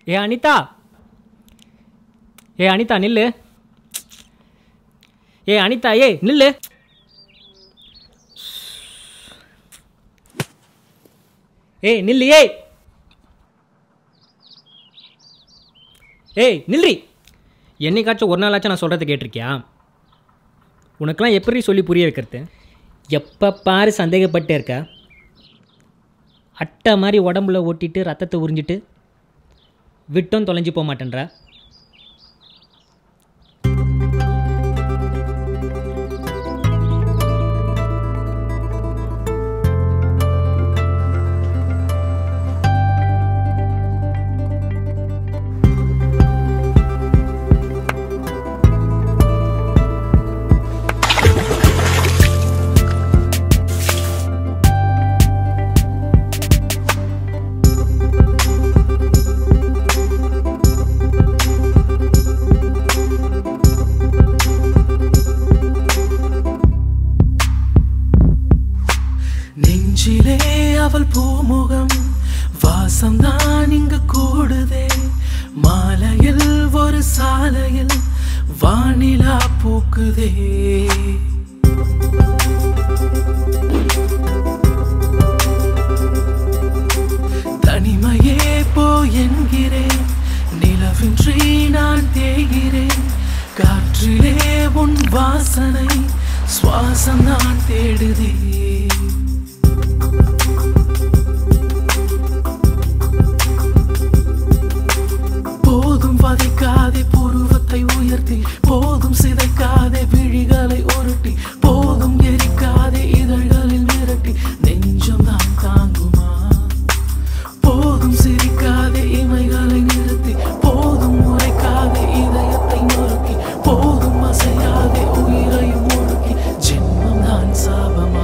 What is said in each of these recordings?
ஏ அனிதா ஏ அனிதா நில்லு ஏ அனிதா ஏய் நில்லு ஏய் நில்லு ஏய் ஏய் நில்றி என்னைக்காச்சும் ஒரு நாளாச்சும் நான் சொல்கிறத கேட்டிருக்கியா உனக்கெல்லாம் எப்படி சொல்லி புரிய வைக்கிறது எப்போ பாரு சந்தேகப்பட்டே இருக்க அட்டை மாதிரி உடம்புல ஓட்டிட்டு ரத்தத்தை உறிஞ்சிட்டு விட்டும் தொலைஞ்சு போக மாட்டேன்ற நெஞ்சிலே அவள் பூமுகம் வாசம் தான் இங்கு கூடுதே மாலையில் ஒரு சாலையில் வானிலா பூக்குதே தனிமையே போ என்கிறேன் நிலவின்றி நான் தேய்கிறேன் காற்றிலே உன் வாசனை சுவாசம் நான் தேடுதே போதும் வதைக்காதே புருவத்தை உயர்த்தி போதும் சிதைக்காதே விழிகளை உருட்டி போதும் எரிக்காதே இதழ்களில் மிரட்டி நெஞ்சம் தான் தாங்குமா போதும் சிரிக்காதே இமைகளை நிறுத்தி போதும் உரைக்காதே இதயத்தை நொறுக்கி போதும் அசையாதே உயிரையும் ஒடுக்கி ஜென்மம் தான் சாபமா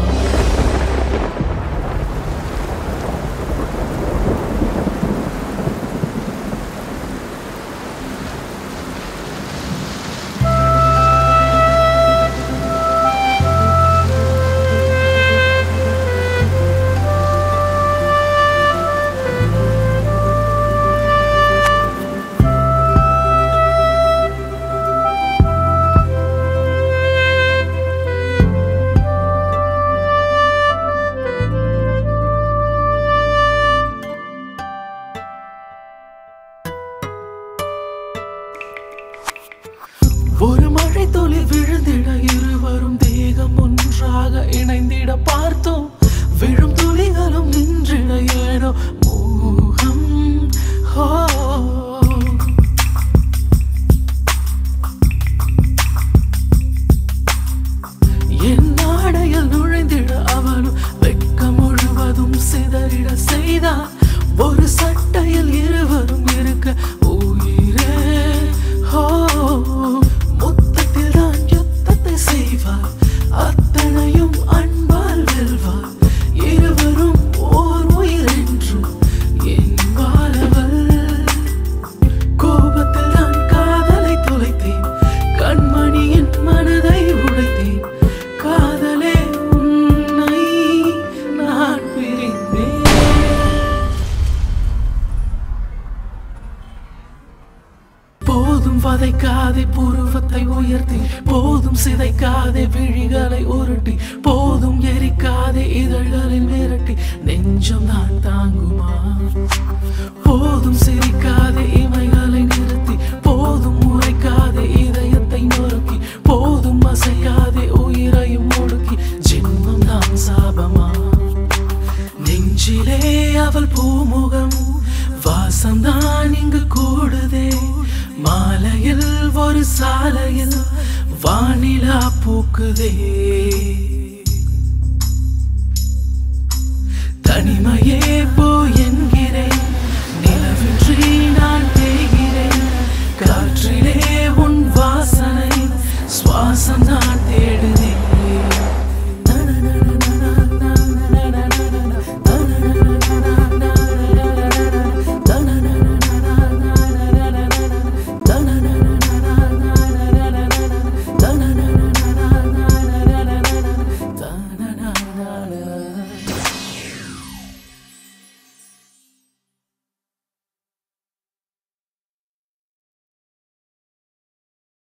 ஒரு மழை துளி விழுந்திட இருவரும் தேகம் ஒன்றாக இணைந்திட பார்த்தோம் விழும் துளிகளும் நின்றிட ஏனோ மோகம் ஹோ என் ஆடையில் நுழைந்திட அவளும் வெட்கம் முழுவதும் சிதறிட செய்தார் ஒரு சட்டையில் இருவரும் இருக்க உயிரே ஹோ முத்தத்தில் தான் யுத்தத்தை செய்வார் அத்தனையும் அன்பால் வெல்வார் இருவரும் ஓர் உயிர் என்று என்பாரவள் கோபத்தில் நான் காதலை தொலைத்தேன் கண்மணியின் மனதை உடைத்தேன் காதலே உன்னை நான் பிரிந்தேன் போதும் வதைக்காதே புருவத்தை உயர்த்தி போதும் சிதைக்காதே விழிகளை உருட்டி போதும் எரிக்காதே இதழ்களில் மிரட்டி நெஞ்சம் நான் தாங்குமா போதும் சிரிக்காதே இமைகளை நிறுத்தி போதும் உரைக்காதே இதயத்தை நொறுக்கி போதும் அசைக்காதே உயிரையும் ஒடுக்கி ஜென்மம் தான் சாபமா நெஞ்சிலே அவள் பூமுகம் வாசம் தான் இங்கு கூடுதே மாலையில் ஒரு சாலையில் வானிலா பூக்குதே தனிமையே போ என்கிறேன் நிலவின்றி நான் தேய்கிறேன் காற்றிலே உன் வாசனை சுவாசம் நான் தேடுதே